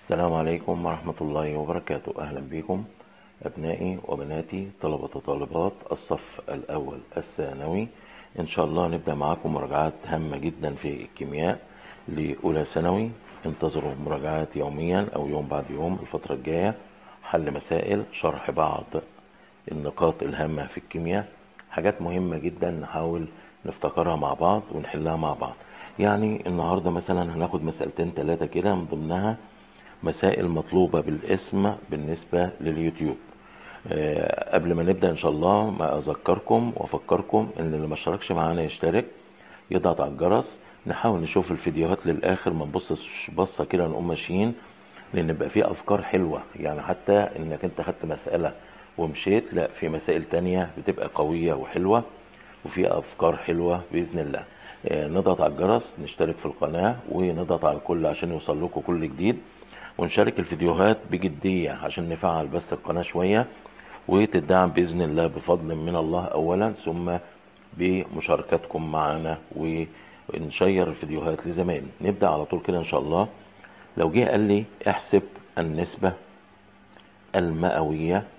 السلام عليكم ورحمة الله وبركاته أهلا بكم أبنائي وبناتي طلبة وطالبات الصف الأول الثانوي إن شاء الله نبدأ معاكم مراجعات هامة جدا في الكيمياء لأولى ثانوي انتظروا مراجعات يوميا أو يوم بعد يوم الفترة الجاية حل مسائل شرح بعض النقاط الهامة في الكيمياء حاجات مهمة جدا نحاول نفتكرها مع بعض ونحلها مع بعض يعني النهاردة مثلا هناخد مسألتين ثلاثة كده من ضمنها مسائل مطلوبة بالاسم بالنسبة لليوتيوب أه قبل ما نبدأ إن شاء الله ما أذكركم وأفكركم إن اللي ما اشتركش معانا يشترك يضغط على الجرس نحاول نشوف الفيديوهات للآخر ما نبصش بصة كده نقوم ماشيين لأن يبقى فيه أفكار حلوة يعني حتى إنك أنت خدت مسألة ومشيت لا في مسائل تانية بتبقى قوية وحلوة وفي أفكار حلوة بإذن الله أه نضغط على الجرس نشترك في القناة ونضغط على الكل عشان يوصل لكم كل جديد ونشارك الفيديوهات بجدية عشان نفعل بس القناة شوية وتدعم بإذن الله بفضل من الله أولا ثم بمشاركتكم معنا ونشير الفيديوهات لزمايلنا نبدأ على طول كده إن شاء الله لو جه قال لي احسب النسبة المئوية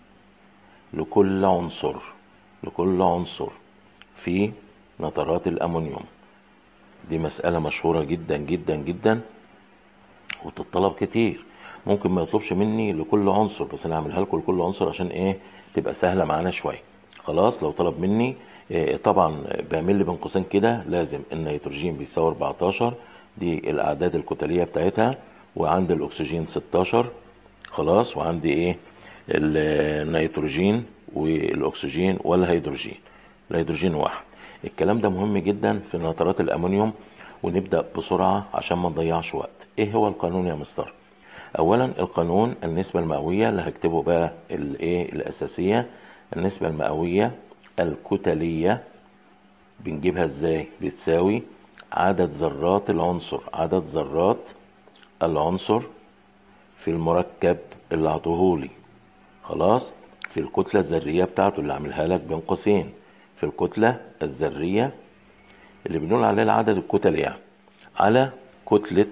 لكل عنصر لكل عنصر في نترات الأمونيوم دي مسألة مشهورة جدا جدا جدا وتطلب كتير ممكن ما يطلبش مني لكل عنصر بس انا هعملها لكم لكل عنصر عشان ايه تبقى سهله معانا شويه خلاص لو طلب مني إيه طبعا بعمل لي بين قوسين كده لازم النيتروجين بيساوي 14 دي الاعداد الكتليه بتاعتها وعندي الاكسجين 16 خلاص وعندي ايه النيتروجين والاكسجين والهيدروجين الهيدروجين واحد الكلام ده مهم جدا في نترات الامونيوم ونبدا بسرعه عشان ما نضيعش وقت ايه هو القانون يا مستر اولا القانون النسبه المئويه اللي هكتبه بقى الايه الاساسيه النسبه المئويه الكتليه بنجيبها ازاي بتساوي عدد ذرات العنصر عدد ذرات العنصر في المركب اللي عطوهولي خلاص في الكتله الذريه بتاعته اللي عاملها لك بين قوسين في الكتله الذريه اللي بنقول عليه العدد الكتلي يعني على كتله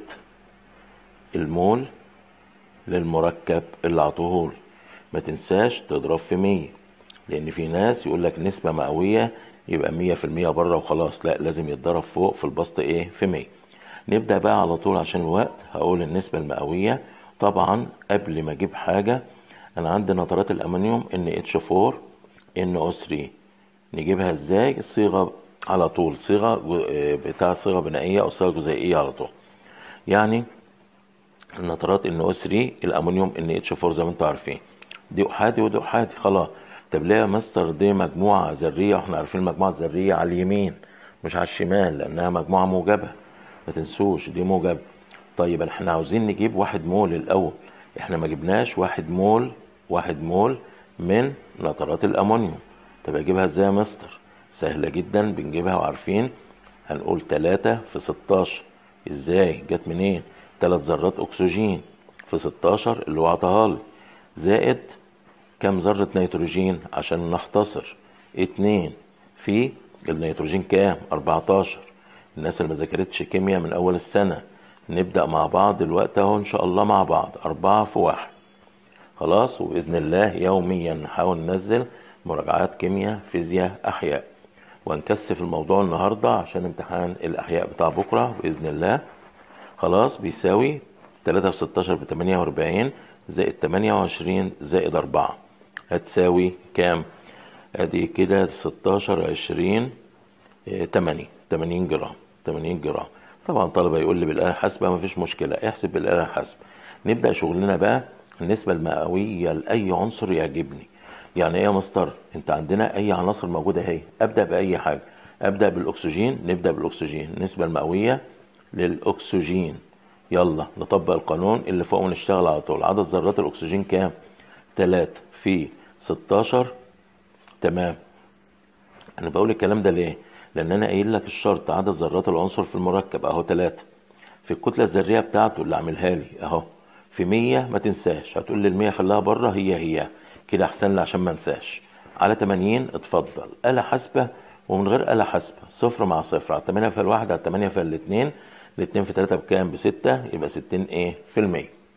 المول للمركب اللي عطوهولي ما تنساش تضرب في مية لان في ناس يقول لك نسبة مئوية يبقى مية في المية بره وخلاص لا لازم يتضرب فوق في البسط ايه في مية نبدأ بقى على طول عشان الوقت هقول النسبة المئوية طبعا قبل ما اجيب حاجة انا عندي نترات الامونيوم ان اتش 4 ان او 3 نجيبها ازاي صيغة على طول صيغة بتاع صيغة بنائية او صيغة جزيئية على طول يعني النترات ان او 3 الامونيوم ان اتش 4 زي ما انتم عارفين دي احادي ودي احادي خلاص طب ليه يا مستر دي مجموعه ذريه واحنا عارفين المجموعه الذريه على اليمين مش على الشمال لانها مجموعه موجبه ما تنسوش دي موجبه طيب احنا عاوزين نجيب واحد مول الاول احنا ما جبناش واحد مول واحد مول من نترات الامونيوم طب اجيبها ازاي يا مستر سهله جدا بنجيبها وعارفين هنقول 3 في 16 ازاي جت منين ثلاث ذرات اكسجين في 16 اللي هو عطاها لي زائد كام ذرة نيتروجين عشان نختصر اتنين في النيتروجين كام 14 الناس اللي ما ذاكرتش كيمياء من اول السنة نبدأ مع بعض دلوقتي اهو ان شاء الله مع بعض أربعة في واحد خلاص وبإذن الله يوميا نحاول ننزل مراجعات كيمياء فيزياء أحياء وهنكثف الموضوع النهاردة عشان امتحان الأحياء بتاع بكرة بإذن الله خلاص بيساوي 3 في 16 ب 48 زائد 28 زائد 4 هتساوي كام؟ ادي كده 16 20 8 80 جرام 80 جرام طبعا طلبه يقول لي بالاله الحاسبه مفيش مشكله احسب بالاله الحاسبه نبدا شغلنا بقى النسبه المئويه لاي عنصر يعجبني يعني ايه يا مستر انت عندنا اي عناصر موجوده اهي ابدا باي حاجه ابدا بالاكسجين نبدا بالاكسجين النسبه المئويه للاكسجين يلا نطبق القانون اللي فوق ونشتغل على طول عدد ذرات الاكسجين كام 3 في 16 تمام انا بقول الكلام ده ليه لان انا قايل لك الشرط عدد ذرات العنصر في المركب اهو 3 في الكتله الذريه بتاعته اللي عاملها لي اهو في 100 ما تنساش هتقول لي ال 100 خليها بره هي هي كده احسن لي عشان ما انساش على 80 اتفضل آلة حاسبة ومن غير آلة حاسبة صفر مع صفر على 8 في الواحد على 8 في الاثنين الاثنين في 3 بكام بستة يبقى 60 ايه في المية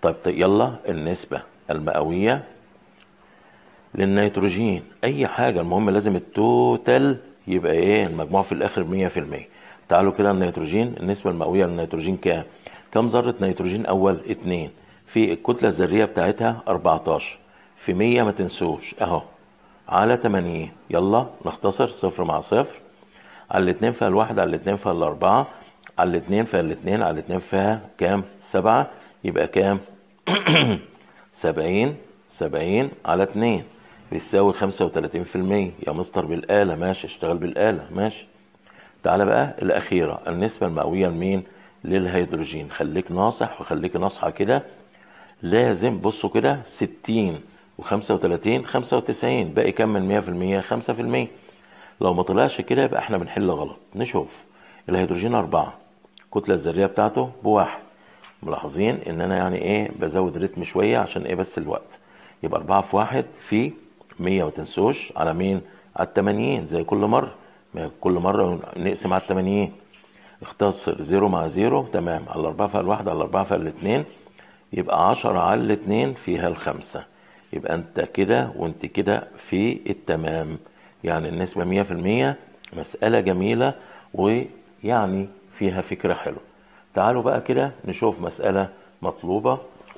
طيب ط- يلا النسبة المئوية للنيتروجين اي حاجة المهم لازم التوتال يبقى ايه المجموع في الاخر مية في المية تعالوا كده النيتروجين النسبة المئوية للنيتروجين كام كم ذرة نيتروجين اول اتنين في الكتلة الذرية بتاعتها 14 في 100 ما تنسوش اهو على 80 يلا نختصر صفر مع صفر على الاتنين فيها الواحد على الاتنين فيها الاربعة على الاتنين فيها الاتنين على الاتنين فيها كام سبعة يبقى كام سبعين سبعين على اتنين بيساوي خمسة وتلاتين في المية يا مستر بالآلة ماشي اشتغل بالآلة ماشي تعالى بقى الأخيرة النسبة المئوية لمين للهيدروجين خليك ناصح وخليك ناصحة كده لازم بصوا كده ستين وخمسة وتلاتين خمسة وتسعين باقي كام من مية في المية خمسة في المية لو ما طلعش كده يبقى احنا بنحل غلط نشوف الهيدروجين أربعة الكتلة الذرية بتاعته بواحد ملاحظين ان انا يعني ايه بزود رتم شوية عشان ايه بس الوقت يبقى أربعة في واحد في مية وتنسوش على مين على التمانين زي كل مرة ما كل مرة نقسم على التمانين اختصر زيرو مع زيرو تمام على الأربعة فيها الواحد على الأربعة فيها الاتنين يبقى عشرة على الاتنين فيها الخمسة يبقى انت كده وانت كده في التمام يعني النسبة مية في المية مسألة جميلة ويعني فيها فكرة حلوة تعالوا بقى كده نشوف مسألة مطلوبة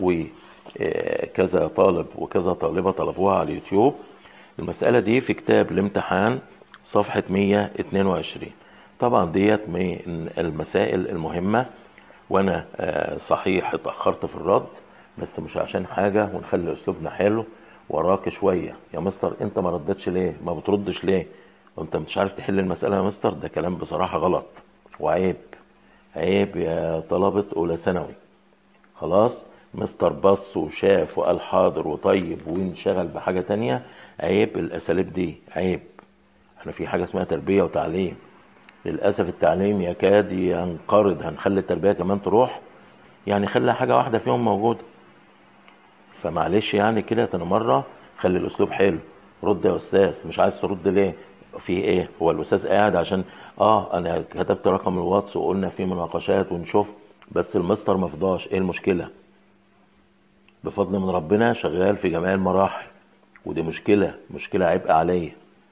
وكذا طالب وكذا طالبة طلبوها على اليوتيوب المسألة دي في كتاب الامتحان صفحة 122 طبعا ديت من المسائل المهمة وانا آه، صحيح اتأخرت في الرد بس مش عشان حاجة ونخلي اسلوبنا حلو وراك شوية يا مستر انت ما ردتش ليه ما بتردش ليه وانت مش عارف تحل المسألة يا مستر ده كلام بصراحة غلط وعيب عيب يا طلبة أولى ثانوي خلاص مستر بص وشاف وقال حاضر وطيب وانشغل بحاجة تانية عيب الأساليب دي عيب احنا في حاجة اسمها تربية وتعليم للأسف التعليم يكاد ينقرض هنخلي التربية كمان تروح يعني خلي حاجة واحدة فيهم موجودة فمعلش يعني كده تاني مرة خلي الأسلوب حلو رد يا أستاذ مش عايز ترد ليه في ايه هو الأستاذ قاعد عشان اه أنا كتبت رقم الواتس وقلنا في مناقشات ونشوف بس المستر مفضاش ايه المشكلة بفضل من ربنا شغال في جميع المراحل ودي مشكلة مشكلة عبء عليا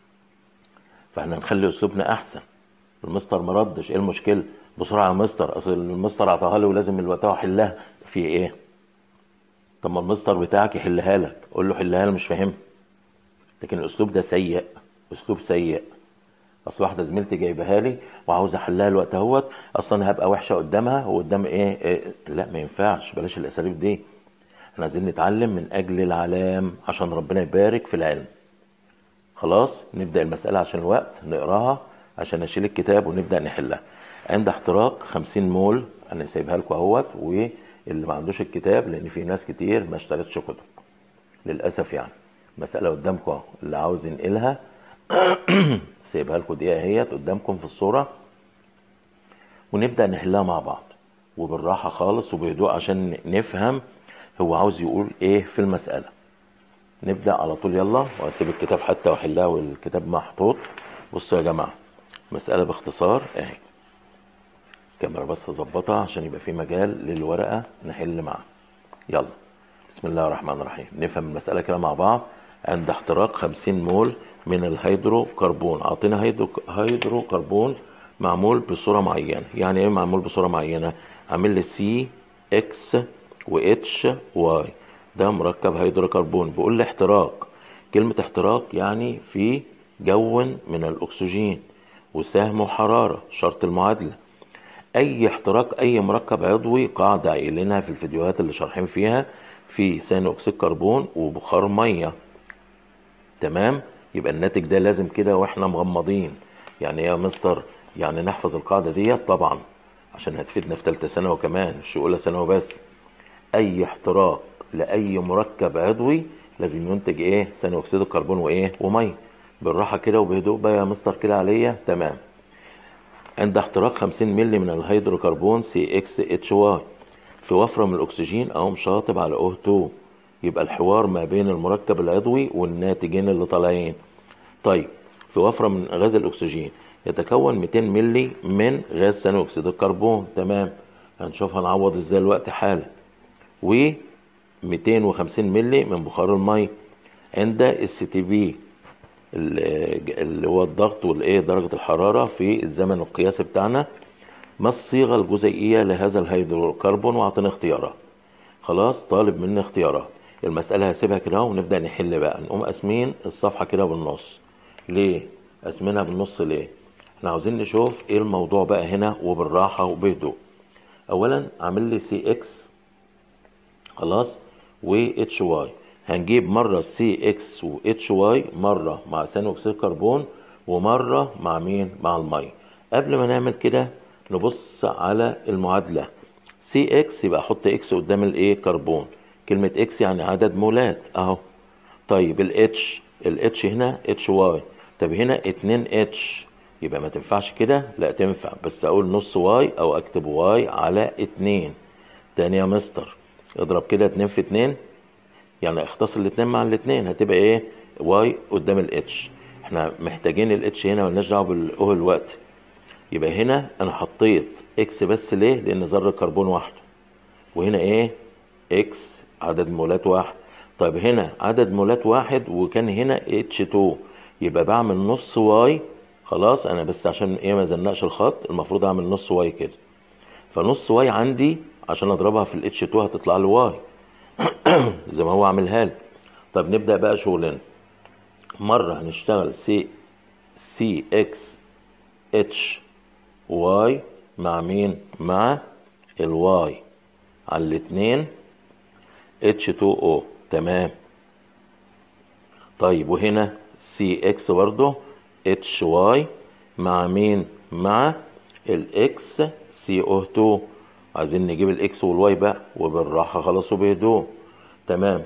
فاحنا نخلي اسلوبنا احسن المستر ما ردش ايه المشكله بسرعه يا مستر اصل المستر اعطاها لي ولازم الوقت احلها في ايه طب ما المستر بتاعك يحلها لك قول له حلها لي مش فاهم لكن الاسلوب ده سيء اسلوب سيء اصل واحده زميلتي جايبها لي وعاوز احلها الوقت اهوت اصلا هبقى وحشه قدامها وقدام ايه, إيه لا ما ينفعش بلاش الاساليب دي احنا عايزين نتعلم من اجل العلام عشان ربنا يبارك في العلم خلاص نبدا المساله عشان الوقت نقراها عشان اشيل الكتاب ونبدا نحلها عند احتراق 50 مول انا سايبها لكم اهوت واللي ما عندوش الكتاب لان في ناس كتير ما اشترتش كتب للاسف يعني مساله قدامكم اهو اللي عاوز ينقلها سايبها لكم دقيقه اهيت قدامكم في الصوره ونبدا نحلها مع بعض وبالراحه خالص وبهدوء عشان نفهم هو عاوز يقول ايه في المساله نبدا على طول يلا واسيب الكتاب حتى واحلها والكتاب محطوط بصوا يا جماعه مساله باختصار اهي الكاميرا بس اظبطها عشان يبقى في مجال للورقه نحل معاها يلا بسم الله الرحمن الرحيم نفهم المساله كده مع بعض عند احتراق 50 مول من الهيدروكربون اعطينا هيدرو هيدروكربون معمول بصوره معينه يعني ايه معمول بصوره معينه عامل لي سي اكس واتش واي ده مركب هيدروكربون بيقول لي احتراق كلمه احتراق يعني في جو من الاكسجين وسهم حراره شرط المعادله اي احتراق اي مركب عضوي قاعده قايلينها في الفيديوهات اللي شارحين فيها في ثاني اكسيد كربون وبخار ميه تمام يبقى الناتج ده لازم كده واحنا مغمضين يعني يا مستر يعني نحفظ القاعده ديت طبعا عشان هتفيدنا في ثالثه ثانوي كمان مش اولى ثانوي بس اي احتراق لاي مركب عضوي لازم ينتج ايه ثاني اكسيد الكربون وايه وميه بالراحه كده وبهدوء بقى يا مستر كده عليا تمام عند احتراق 50 مللي من الهيدروكربون سي اكس اتش واي في وفره من الاكسجين او شاطب على او 2 يبقى الحوار ما بين المركب العضوي والناتجين اللي طالعين طيب في وفره من غاز الاكسجين يتكون 200 مللي من غاز ثاني اكسيد الكربون تمام هنشوف هنعوض ازاي الوقت حالا 250 ملي من بخار الميه عند السي تي بي اللي هو الضغط والايه درجه الحراره في الزمن القياسي بتاعنا ما الصيغه الجزيئيه لهذا الهيدروكربون واعطيني اختيارات خلاص طالب مني اختيارات المساله هسيبها كده ونبدا نحل بقى نقوم قاسمين الصفحه كده بالنص ليه قاسمينها بالنص ليه احنا عاوزين نشوف ايه الموضوع بقى هنا وبالراحه وبهدوء اولا عامل لي سي اكس خلاص و اتش واي هنجيب مره سي اكس و اتش واي مره مع ثاني اكسيد الكربون ومره مع مين مع الميه قبل ما نعمل كده نبص على المعادله سي اكس يبقى احط اكس قدام الايه كربون كلمه اكس يعني عدد مولات اهو طيب الاتش الاتش هنا اتش واي طب هنا 2 اتش يبقى ما تنفعش كده لا تنفع بس اقول نص واي او اكتب واي على 2 تاني يا مستر اضرب كده 2 في 2 يعني اختصر الاتنين مع الاتنين هتبقى ايه واي قدام الاتش احنا محتاجين الاتش هنا ملناش دعوه بالاو الوقت يبقى هنا انا حطيت اكس بس ليه لان ذره كربون واحده وهنا ايه اكس عدد مولات واحد طيب هنا عدد مولات واحد وكان هنا اتش 2 يبقى بعمل نص واي خلاص انا بس عشان ايه ما زنقش الخط المفروض اعمل نص واي كده فنص واي عندي عشان اضربها في الاتش 2 هتطلع لي واي زي ما هو عاملها لي طب نبدا بقى شغلنا مره هنشتغل سي سي اكس اتش واي مع مين مع الواي على الاتنين اتش 2 او تمام طيب وهنا سي اكس برضو اتش واي مع مين مع الاكس سي او 2 عايزين نجيب الاكس والواي بقى وبالراحه خلاص وبهدوء تمام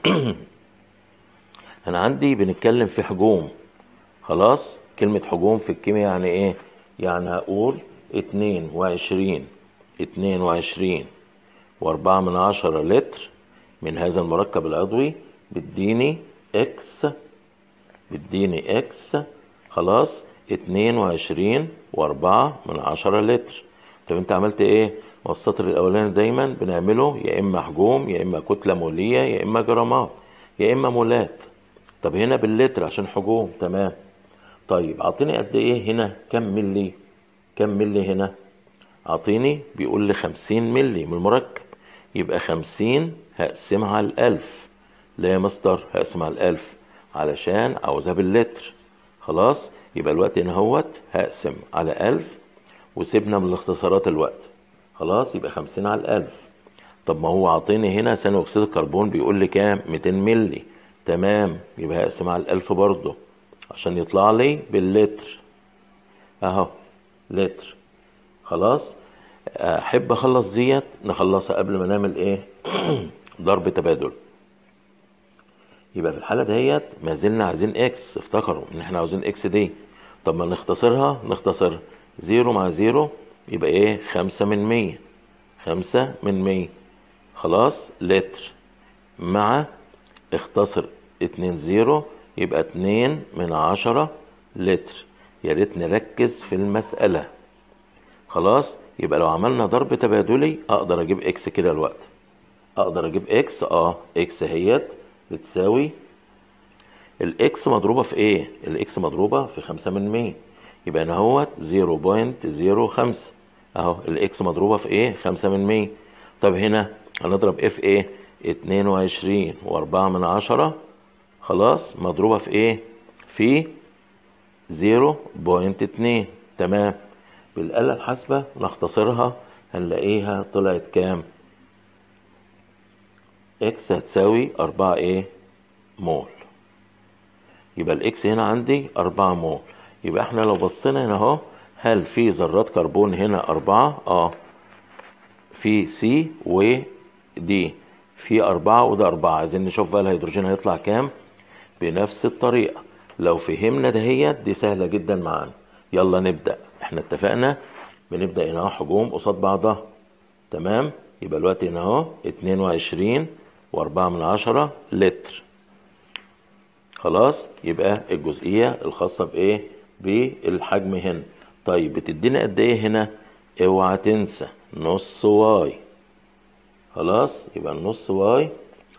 انا عندي بنتكلم في حجوم خلاص كلمة حجوم في الكيمياء يعني ايه يعني هقول اتنين وعشرين اتنين وعشرين واربعة من عشرة لتر من هذا المركب العضوي بيديني اكس بيديني اكس خلاص اتنين وعشرين واربعة من عشرة لتر طب انت عملت ايه والسطر الاولاني دايما بنعمله يا اما حجوم يا اما كتله موليه يا اما جرامات يا اما مولات طب هنا باللتر عشان حجوم تمام طيب اعطيني قد ايه هنا كم ملي كم ملي هنا اعطيني بيقول لي خمسين ملي من المركب يبقى خمسين هقسمها على الالف لا يا مستر هقسمها على الالف علشان عاوزها باللتر خلاص يبقى الوقت هنا اهوت هقسم على الف وسيبنا من الاختصارات الوقت خلاص يبقى خمسين على الألف طب ما هو عاطيني هنا ثاني أكسيد الكربون بيقول لي كام 200 ملي تمام يبقى هقسم على الألف برضه عشان يطلع لي باللتر أهو لتر خلاص أحب أخلص ديت نخلصها قبل ما نعمل إيه ضرب تبادل يبقى في الحالة ديت ما زلنا عايزين إكس افتكروا إن إحنا عاوزين إكس دي طب ما نختصرها نختصرها زيرو مع زيرو يبقى ايه خمسة من مية خمسة من مية خلاص لتر مع اختصر اتنين زيرو يبقى اتنين من عشرة لتر يا ريت نركز في المسألة خلاص يبقى لو عملنا ضرب تبادلي اقدر اجيب اكس كده الوقت اقدر اجيب اكس اه اكس هيت بتساوي الاكس مضروبة في ايه الاكس مضروبة في خمسة من مية يبقى هنا اهوت 0.05 اهو الاكس مضروبه في ايه 5 من 100 طب هنا هنضرب اف ايه 22 و4 من عشرة خلاص مضروبه في ايه في 0.2 تمام بالآلة الحاسبة نختصرها هنلاقيها طلعت كام اكس هتساوي 4 ايه مول يبقى الاكس هنا عندي 4 مول يبقى احنا لو بصينا هنا اهو هل في ذرات كربون هنا أربعة؟ اه في سي ودي في أربعة وده أربعة عايزين نشوف بقى الهيدروجين هيطلع كام بنفس الطريقة لو فهمنا دهيت دي سهلة جدا معانا يلا نبدأ احنا اتفقنا بنبدأ هنا اهو حجوم قصاد بعضها تمام يبقى الوقت هنا اهو اتنين وعشرين وأربعة من عشرة لتر خلاص يبقى الجزئية الخاصة بإيه بالحجم هنا طيب بتدينا قد ايه هنا اوعى تنسى نص واي خلاص يبقى النص واي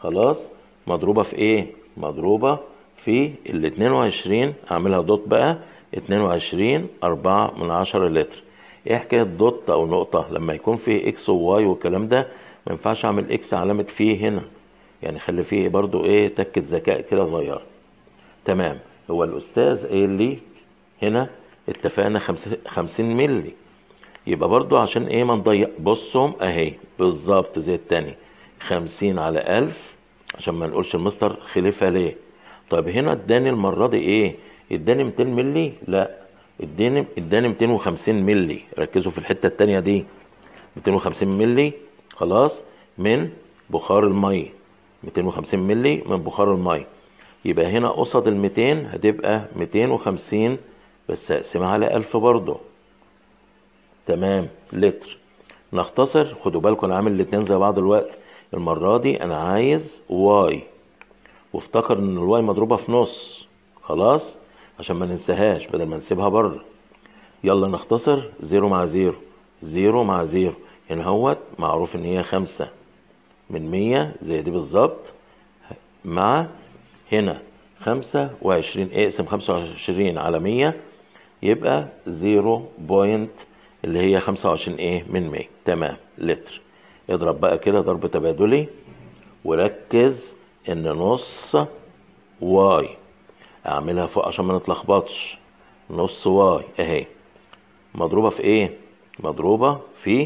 خلاص مضروبة في ايه مضروبة في ال 22 اعملها دوت بقى 22 4 من 10 لتر ايه حكاية دوت او نقطة لما يكون في اكس وواي والكلام ده ما ينفعش اعمل اكس علامة فيه هنا يعني خلي فيه برضو ايه تكة ذكاء كده صغيرة تمام هو الاستاذ قايل لي هنا اتفقنا خمس- 50 ملي يبقى برضو عشان ايه ما نضيع بصهم اهي بالظبط زي التاني 50 على 1000 عشان ما نقولش المستر خلفها ليه طيب هنا اداني المره دي ايه اداني 200 ملي لا اداني اداني 250 ملي ركزوا في الحته التانيه دي 250 ملي خلاص من بخار الميه 250 ملي من بخار الميه يبقى هنا قصد ال 200 هتبقى 250 بس اقسمها على 1000 برضه تمام لتر نختصر خدوا بالكم انا عامل الاتنين زي بعض الوقت المرة دي انا عايز واي وافتكر ان الواي مضروبة في نص خلاص عشان ما ننساهاش بدل ما نسيبها بره يلا نختصر زيرو مع زيرو زيرو مع زيرو هنا هوت معروف ان هي خمسة من مية زي دي بالظبط مع هنا خمسة وعشرين اقسم خمسة وعشرين على مية يبقى زيرو بوينت اللي هي خمسة وعشرين ايه من مية تمام لتر اضرب بقى كده ضرب تبادلي وركز ان نص واي اعملها فوق عشان ما نتلخبطش نص واي اهي مضروبة في ايه مضروبة في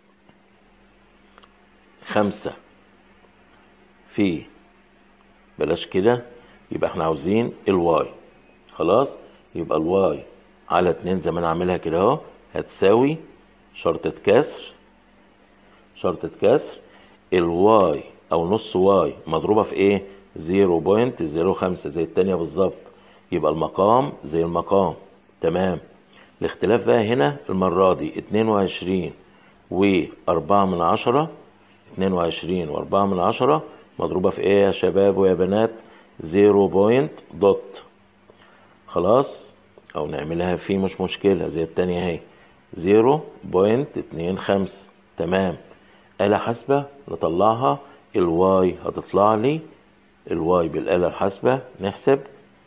خمسة في بلاش كده يبقى احنا عاوزين الواي خلاص يبقى الواي على اتنين زي ما انا عاملها كده اهو هتساوي شرطة كسر شرطة كسر الواي او نص واي مضروبة في ايه 0.05 زي التانية بالظبط يبقى المقام زي المقام تمام الاختلاف بقى هنا المرة دي 22 و4 من عشرة 22 و4 من عشرة مضروبة في ايه يا شباب ويا بنات 0 بوينت دوت خلاص او نعملها في مش مشكلة زي التانية اهي 0.25 تمام آلة حاسبة نطلعها الواي هتطلع لي الواي بالآلة الحاسبة نحسب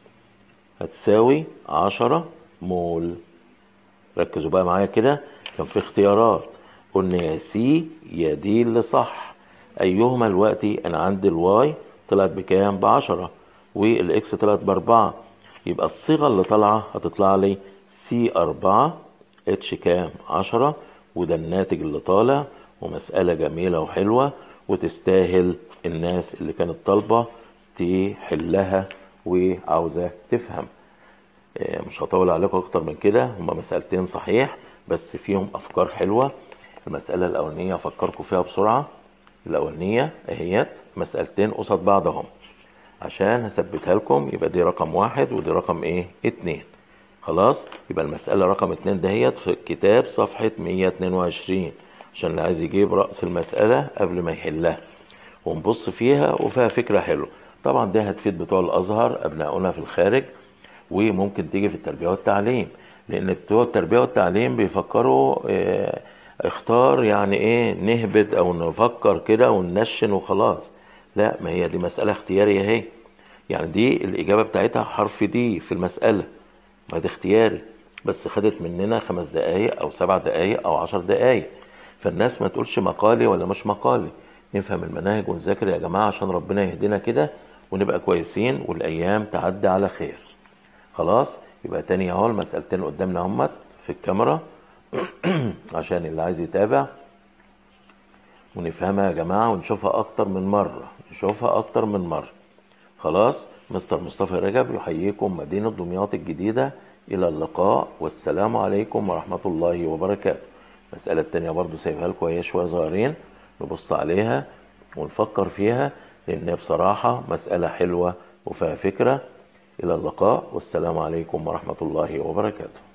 هتساوي عشرة مول ركزوا بقى معايا كده كان في اختيارات قلنا يا سي يا دي اللي صح ايهما دلوقتي انا عندي الواي طلعت بكام بعشرة والاكس طلعت باربعة يبقى الصيغة اللي طالعة هتطلع لي سي أربعة اتش كام عشرة وده الناتج اللي طالع ومسألة جميلة وحلوة وتستاهل الناس اللي كانت طالبة تحلها وعاوزة تفهم آه، مش هطول عليكم اكتر من كده هما مسألتين صحيح بس فيهم افكار حلوة المسألة الاولانية افكركم فيها بسرعة الاولانية اهيت مسألتين قصاد بعضهم عشان هثبتها لكم يبقى دي رقم واحد ودي رقم ايه اتنين خلاص يبقى المسألة رقم اتنين دهيت في الكتاب صفحة 122 عشان اللي عايز يجيب رأس المسألة قبل ما يحلها ونبص فيها وفيها فكرة حلوة طبعا دي هتفيد بتوع الأزهر أبنائنا في الخارج وممكن تيجي في التربية والتعليم لأن بتوع التربية والتعليم بيفكروا اه اختار يعني ايه نهبط أو نفكر كده وننشن وخلاص لا ما هي دي مسألة اختيارية اهي يعني دي الإجابة بتاعتها حرف دي في المسألة ما ده اختياري بس خدت مننا خمس دقايق أو سبع دقايق أو عشر دقايق فالناس ما تقولش مقالي ولا مش مقالي نفهم المناهج ونذاكر يا جماعة عشان ربنا يهدينا كده ونبقى كويسين والأيام تعدي على خير خلاص يبقى تاني اهو المسألتين قدامنا همت في الكاميرا عشان اللي عايز يتابع ونفهمها يا جماعة ونشوفها أكتر من مرة نشوفها أكتر من مرة خلاص مستر مصطفى رجب يحييكم مدينة دمياط الجديدة إلى اللقاء والسلام عليكم ورحمة الله وبركاته المسألة التانية برضو سايبها لكم هي شوية صغيرين نبص عليها ونفكر فيها لأن بصراحة مسألة حلوة وفيها فكرة إلى اللقاء والسلام عليكم ورحمة الله وبركاته